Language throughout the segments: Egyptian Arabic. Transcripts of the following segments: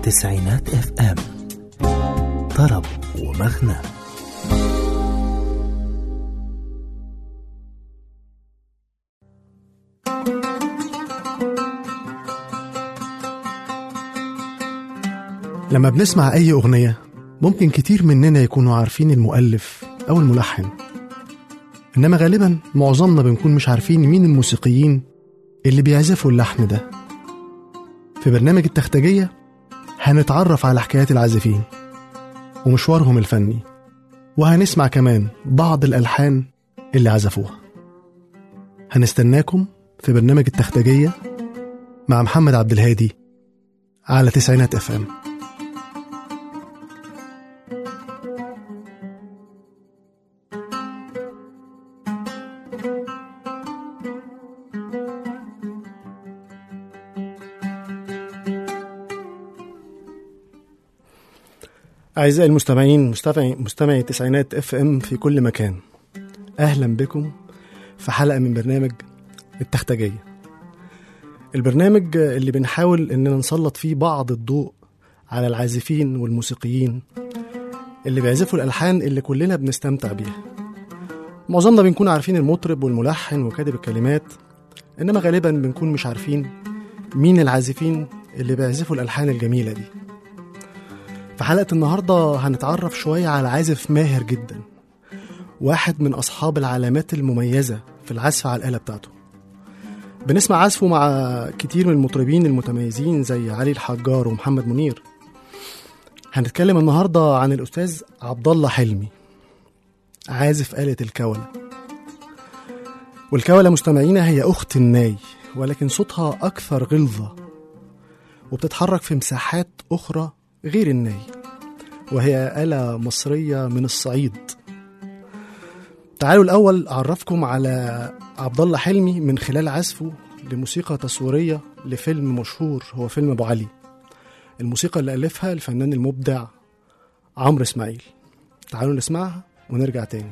تسعينات اف ام طرب ومغنى لما بنسمع أي أغنية ممكن كتير مننا يكونوا عارفين المؤلف أو الملحن إنما غالبا معظمنا بنكون مش عارفين مين الموسيقيين اللي بيعزفوا اللحن ده في برنامج التختجية هنتعرف على حكايات العازفين ومشوارهم الفني وهنسمع كمان بعض الألحان اللي عزفوها هنستناكم في برنامج التختجية مع محمد عبد الهادي على تسعينات اف ام أعزائي المستمعين مستمعي مستمعي تسعينات اف ام في كل مكان أهلا بكم في حلقة من برنامج التختجية البرنامج اللي بنحاول إننا نسلط فيه بعض الضوء على العازفين والموسيقيين اللي بيعزفوا الألحان اللي كلنا بنستمتع بيها معظمنا بنكون عارفين المطرب والملحن وكاتب الكلمات إنما غالبا بنكون مش عارفين مين العازفين اللي بيعزفوا الألحان الجميلة دي في حلقة النهاردة هنتعرف شوية على عازف ماهر جدا واحد من أصحاب العلامات المميزة في العزف على الآلة بتاعته بنسمع عزفه مع كتير من المطربين المتميزين زي علي الحجار ومحمد منير هنتكلم النهاردة عن الأستاذ عبد الله حلمي عازف آلة الكولة والكولة مستمعينا هي أخت الناي ولكن صوتها أكثر غلظة وبتتحرك في مساحات أخرى غير الناي وهي آلة مصرية من الصعيد تعالوا الأول أعرفكم على عبد الله حلمي من خلال عزفه لموسيقى تصويرية لفيلم مشهور هو فيلم أبو علي الموسيقى اللي ألفها الفنان المبدع عمرو إسماعيل تعالوا نسمعها ونرجع تاني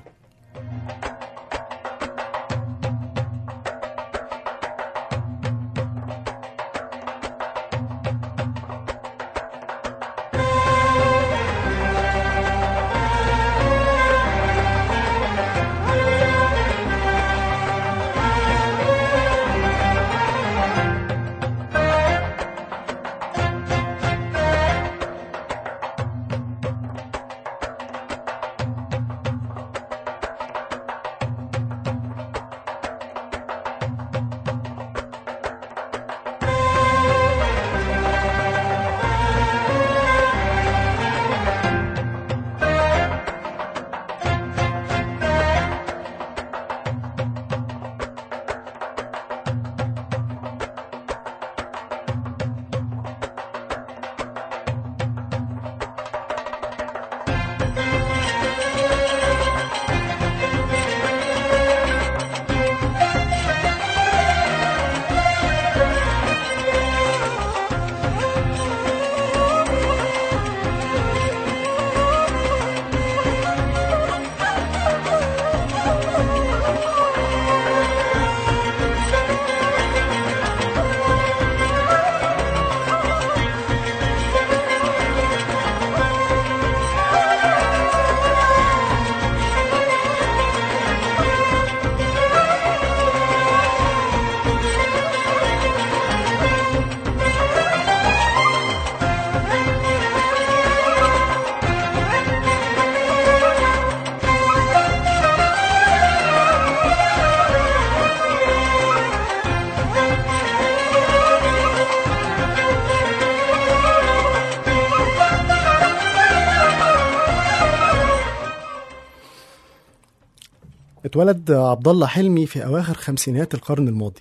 اتولد عبد الله حلمي في أواخر خمسينات القرن الماضي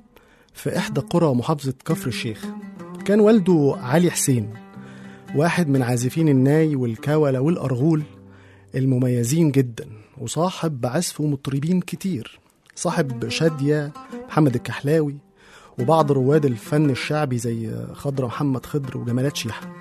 في إحدى قرى محافظة كفر الشيخ كان والده علي حسين واحد من عازفين الناي والكولة والأرغول المميزين جدا وصاحب بعزف مطربين كتير صاحب شادية محمد الكحلاوي وبعض رواد الفن الشعبي زي خضرة محمد خضر وجمالات شيحة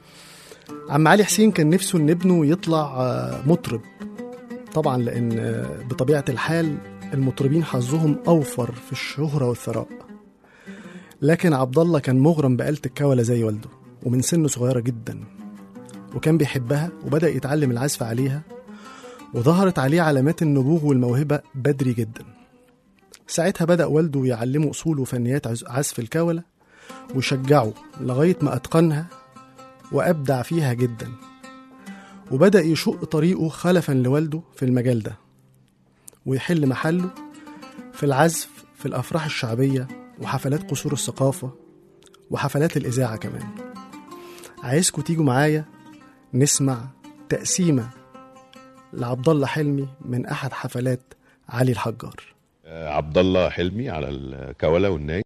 عم علي حسين كان نفسه ان ابنه يطلع آه، مطرب طبعا لان آه، بطبيعه الحال المطربين حظهم اوفر في الشهره والثراء لكن عبد الله كان مغرم بآلة الكولة زي والده ومن سن صغيرة جدا وكان بيحبها وبدأ يتعلم العزف عليها وظهرت عليه علامات النبوغ والموهبة بدري جدا ساعتها بدأ والده يعلمه أصول وفنيات عز- عزف الكولة وشجعه لغاية ما أتقنها وأبدع فيها جدا وبدأ يشق طريقه خلفا لوالده في المجال ده ويحل محله في العزف في الأفراح الشعبية وحفلات قصور الثقافة وحفلات الإذاعة كمان عايزكم تيجوا معايا نسمع تقسيمة لعبد الله حلمي من أحد حفلات علي الحجار آه، عبد الله حلمي على الكولا والناي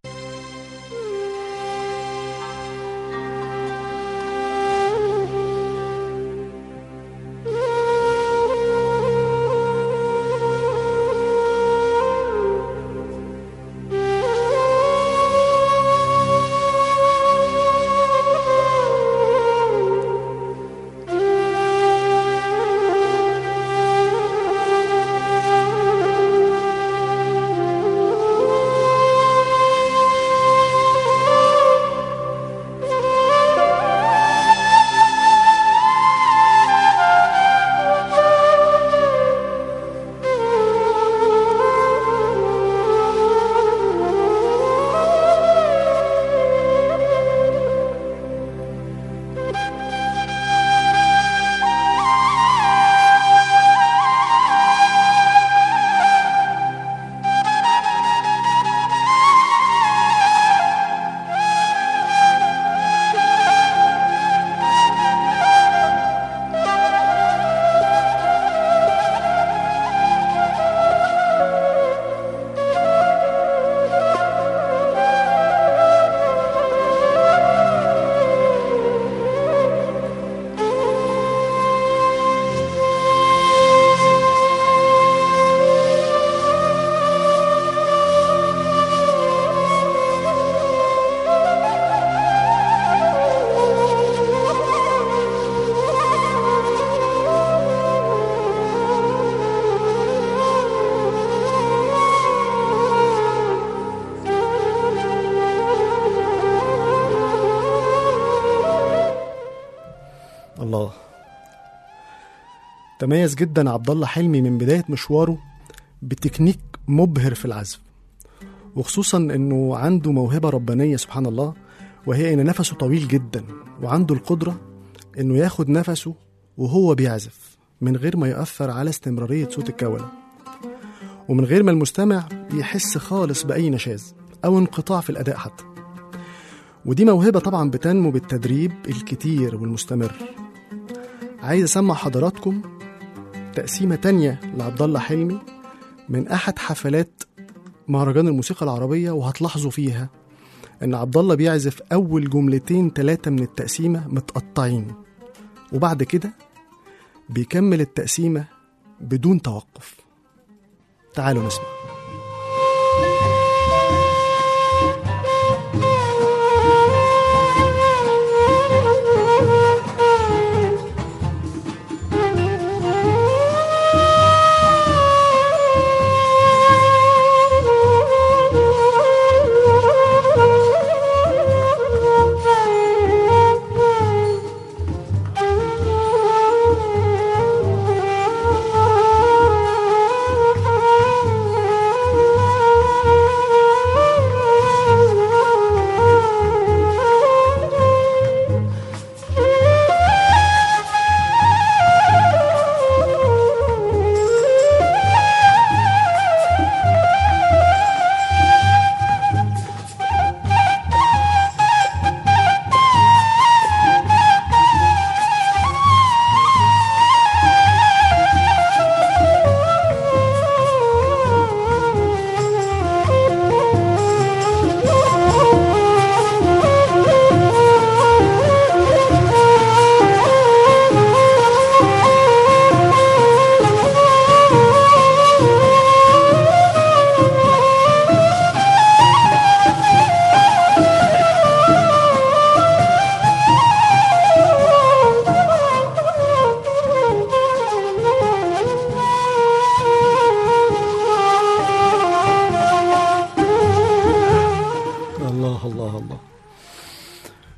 الله تميز جدا عبد الله حلمي من بداية مشواره بتكنيك مبهر في العزف وخصوصا انه عنده موهبة ربانية سبحان الله وهي ان نفسه طويل جدا وعنده القدرة انه ياخد نفسه وهو بيعزف من غير ما يأثر على استمرارية صوت الكولة ومن غير ما المستمع يحس خالص بأي نشاز أو انقطاع في الأداء حتى ودي موهبة طبعا بتنمو بالتدريب الكتير والمستمر عايز اسمع حضراتكم تقسيمة تانية لعبد الله حلمي من أحد حفلات مهرجان الموسيقى العربية وهتلاحظوا فيها إن عبد الله بيعزف أول جملتين تلاتة من التقسيمة متقطعين وبعد كده بيكمل التقسيمة بدون توقف تعالوا نسمع Thank you.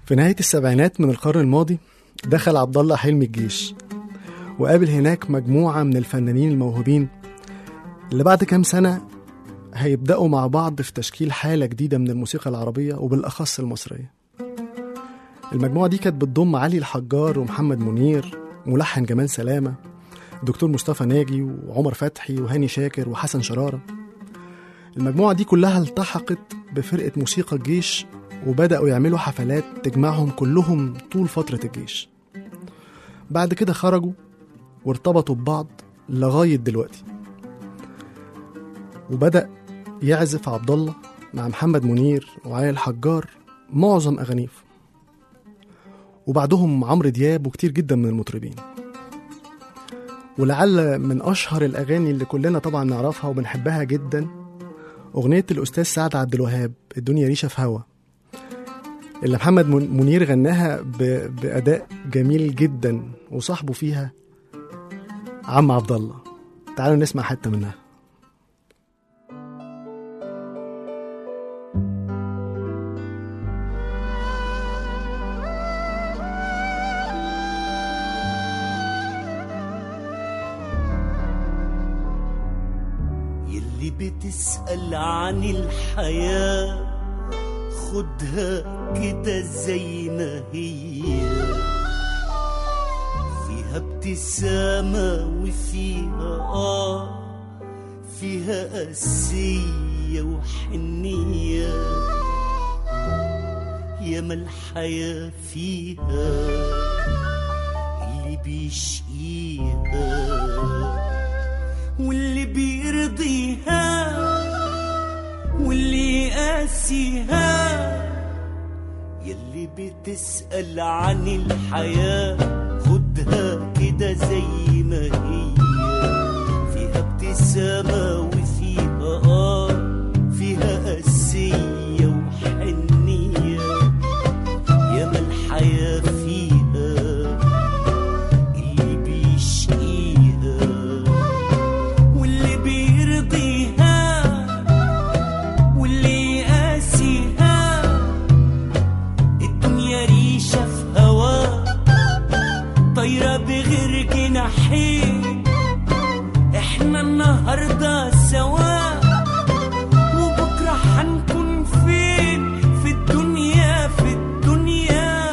في نهاية السبعينات من القرن الماضي دخل عبد الله حلمي الجيش وقابل هناك مجموعة من الفنانين الموهوبين اللي بعد كام سنة هيبدأوا مع بعض في تشكيل حالة جديدة من الموسيقى العربية وبالأخص المصرية المجموعة دي كانت بتضم علي الحجار ومحمد منير ملحن جمال سلامة دكتور مصطفى ناجي وعمر فتحي وهاني شاكر وحسن شرارة المجموعة دي كلها التحقت بفرقة موسيقى الجيش وبدأوا يعملوا حفلات تجمعهم كلهم طول فترة الجيش بعد كده خرجوا وارتبطوا ببعض لغاية دلوقتي وبدأ يعزف عبد الله مع محمد منير وعلي الحجار معظم أغانيه وبعدهم عمرو دياب وكتير جدا من المطربين ولعل من أشهر الأغاني اللي كلنا طبعا نعرفها وبنحبها جدا أغنية الأستاذ سعد عبد الوهاب الدنيا ريشة في هوا اللي محمد من- منير غناها ب- بأداء جميل جدا وصاحبه فيها عم عبد الله تعالوا نسمع حتة منها يلي بتسأل عن الحياة خدها كده زي ما هي فيها ابتسامة وفيها آه فيها قاسية وحنية ياما الحياة فيها اللي بيشقيها واللي بيرضيها واللي يقاسيها يلي بتسأل عن الحياة خدها كده زي ما هي فيها ابتسامة وفيها آه فيها قاسية وحنية ياما الحياة فيها اللي بيشقيها واللي بيرضيها واللي يقاسيها الدنيا ريشة في هوا طايرة بغير جناحين احنا النهاردة سوا وبكرة هنكون فين في الدنيا في الدنيا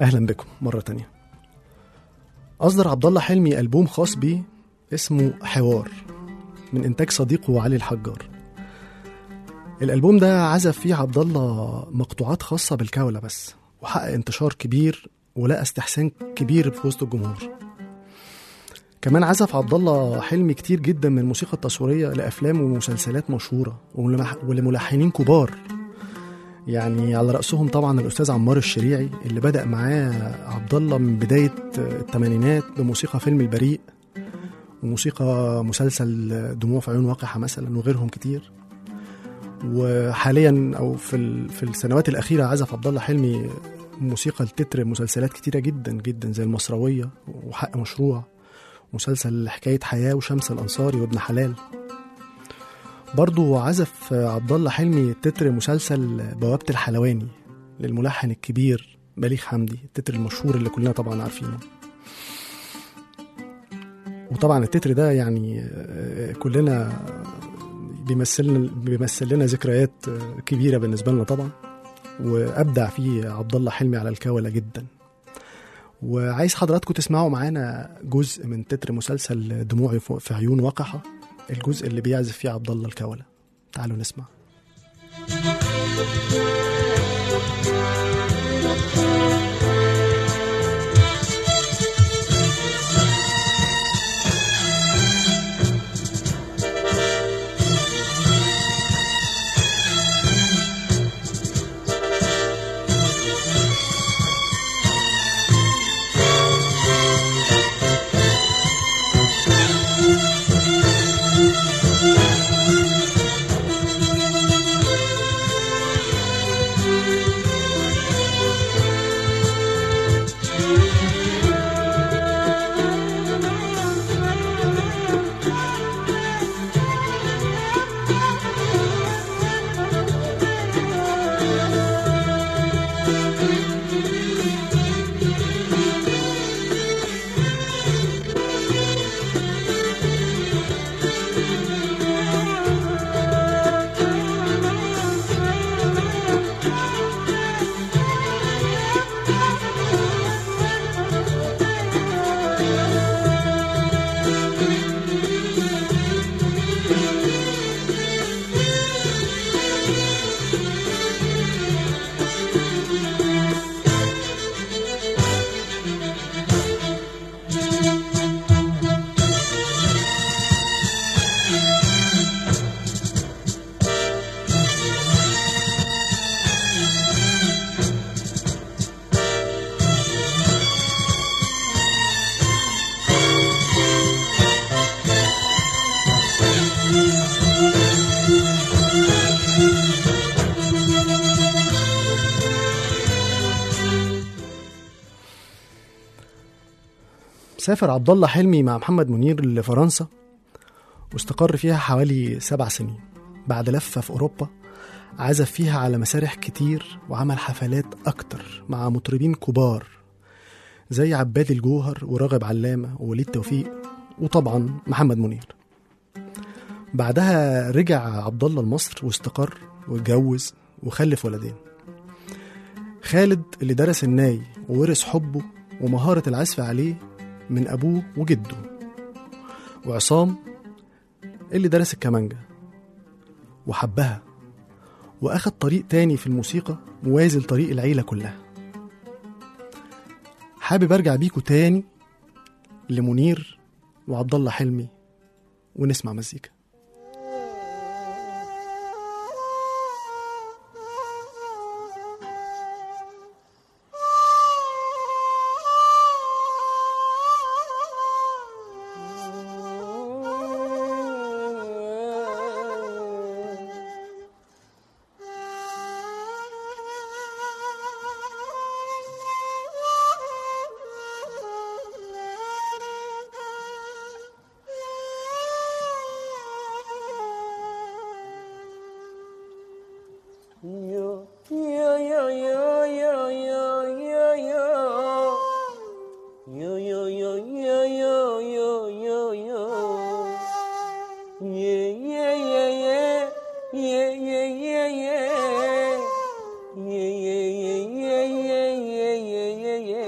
أهلا بكم مرة تانية أصدر عبد الله حلمي ألبوم خاص بيه اسمه حوار من إنتاج صديقه علي الحجار الألبوم ده عزف فيه عبد الله مقطوعات خاصة بالكولة بس وحقق انتشار كبير ولقى استحسان كبير في وسط الجمهور كمان عزف عبد الله حلمي كتير جدا من الموسيقى التصويرية لأفلام ومسلسلات مشهورة ولمح- ولملحنين كبار يعني على رأسهم طبعا الأستاذ عمار الشريعي اللي بدأ معاه عبد الله من بداية الثمانينات بموسيقى فيلم البريء وموسيقى مسلسل دموع في عيون واقحة مثلا وغيرهم كتير وحاليا او في ال- في السنوات الاخيره عزف عبد الله حلمي موسيقى لتتر مسلسلات كتيره جدا جدا زي المصرويه وحق مشروع مسلسل حكايه حياه وشمس الانصاري وابن حلال برضو عزف عبد الله حلمي تتر مسلسل بوابه الحلواني للملحن الكبير بليغ حمدي التتر المشهور اللي كلنا طبعا عارفينه وطبعا التتر ده يعني آه، كلنا بيمثلنا بيمثل لنا ذكريات آه، كبيره بالنسبه لنا طبعا وابدع فيه عبد الله حلمي على الكوله جدا وعايز حضراتكم تسمعوا معانا جزء من تتر مسلسل دموعي فوق في عيون وقحه الجزء اللي بيعزف فيه عبد الله الكوله تعالوا نسمع سافر عبد الله حلمي مع محمد منير لفرنسا واستقر فيها حوالي سبع سنين بعد لفة في أوروبا عزف فيها على مسارح كتير وعمل حفلات أكتر مع مطربين كبار زي عباد الجوهر وراغب علامة ووليد توفيق وطبعا محمد منير بعدها رجع عبد الله لمصر واستقر واتجوز وخلف ولدين خالد اللي درس الناي وورث حبه ومهارة العزف عليه من أبوه وجده وعصام اللي درس الكمانجة وحبها وأخد طريق تاني في الموسيقى موازي لطريق العيلة كلها حابب أرجع بيكوا تاني لمنير وعبد الله حلمي ونسمع مزيكا Yeah, yeah, yeah, yeah, yeah, yeah, yeah, yeah, yeah,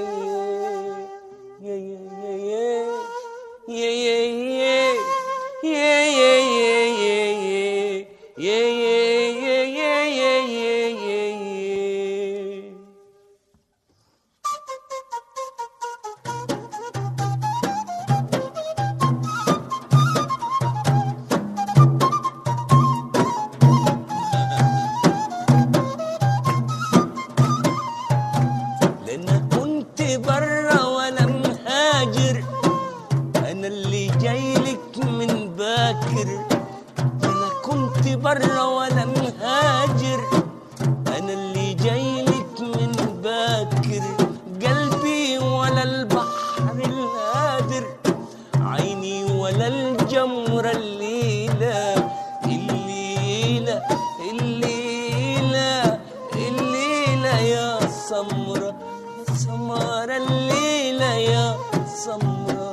سمرة يا سمرة الليلة يا سمرة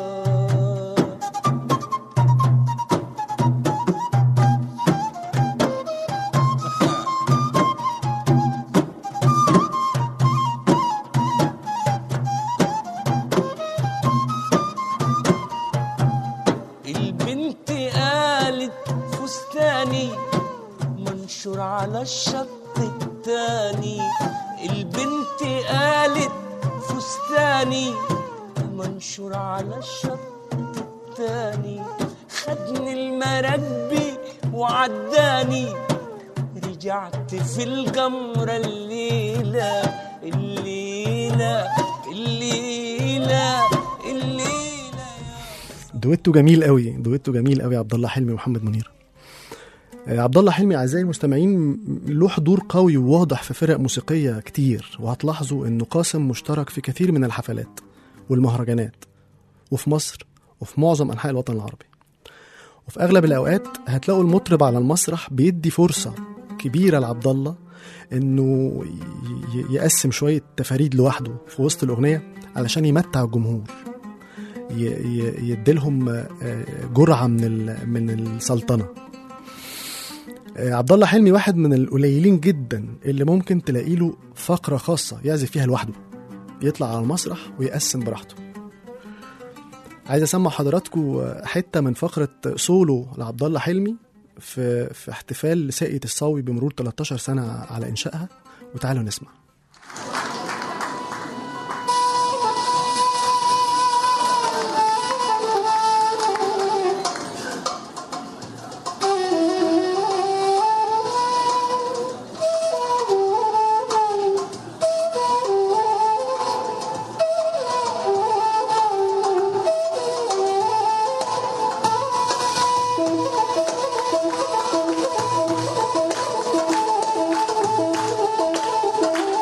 البنت قالت فستاني منشور على الشط التاني البنت قالت فستاني منشور على الشط التاني خدني المربي وعداني رجعت في الجمرة الليلة الليلة الليلة الليلة دويتو جميل قوي دويتو جميل قوي عبد الله حلمي ومحمد منير آه، عبد الله حلمي اعزائي المستمعين م- له حضور قوي وواضح في فرق موسيقيه كتير وهتلاحظوا انه قاسم مشترك في كثير من الحفلات والمهرجانات وفي مصر وفي معظم انحاء الوطن العربي وفي اغلب الاوقات هتلاقوا المطرب على المسرح بيدي فرصه كبيره لعبد الله انه ي- ي- يقسم شويه تفاريد لوحده في وسط الاغنيه علشان يمتع الجمهور ي- ي- يديلهم آه، جرعه من ال- من السلطنه آه، عبد الله حلمي واحد من القليلين جدا اللي ممكن تلاقي له فقره خاصه يعزف فيها لوحده يطلع على المسرح ويقسم براحته عايز اسمع حضراتكم حته من فقره سولو لعبد الله حلمي في في احتفال ساقية الصاوي بمرور 13 سنه على انشائها وتعالوا نسمع Thank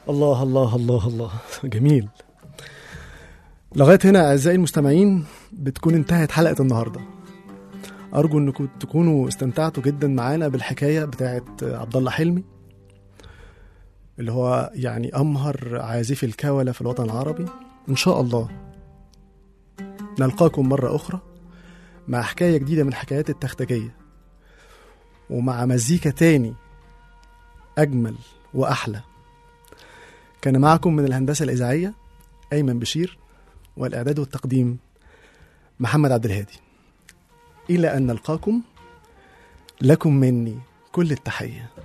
الله الله الله الله جميل لغايه هنا اعزائي المستمعين بتكون انتهت حلقه النهارده ارجو انكم تكونوا استمتعتوا جدا معانا بالحكايه بتاعه عبد الله حلمي اللي هو يعني امهر عازفي الكوله في الوطن العربي ان شاء الله نلقاكم مره اخرى مع حكايه جديده من حكايات التختجيه ومع مزيكا تاني اجمل واحلى كان معكم من الهندسه الاذاعيه ايمن بشير والاعداد والتقديم محمد عبد الهادي الى ان نلقاكم لكم مني كل التحيه